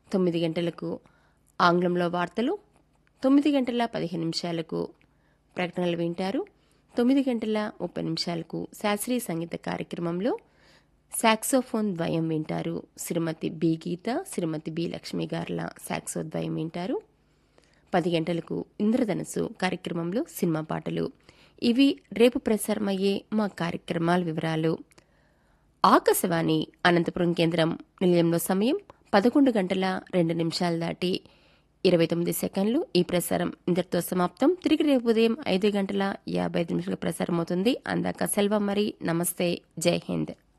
తొమ్మిది గంటలకు ఆంగ్లంలో వార్తలు తొమ్మిది గంటల పదిహేను నిమిషాలకు ప్రకటనలు వింటారు తొమ్మిది గంటల ముప్పై నిమిషాలకు శాస్త్రీయ సంగీత కార్యక్రమంలో సాక్సోఫోన్ ద్వయం వింటారు శ్రీమతి బి గీత శ్రీమతి బి లక్ష్మి గార్ల సాక్సో ద్వయం వింటారు పది గంటలకు ఇంద్రధనుసు కార్యక్రమంలో సినిమా పాటలు ఇవి రేపు ప్రసారమయ్యే మా కార్యక్రమాల వివరాలు ఆకాశవాణి అనంతపురం కేంద్రం నిలయంలో సమయం పదకొండు గంటల రెండు నిమిషాలు దాటి ఇరవై తొమ్మిది సెకండ్లు ఈ ప్రసారం ఇంతటితో సమాప్తం తిరిగి రేపు ఉదయం ఐదు గంటల యాభై ఐదు నిమిషాలకు ప్రసారం అవుతుంది అందాక సెల్వం మరి నమస్తే జై హింద్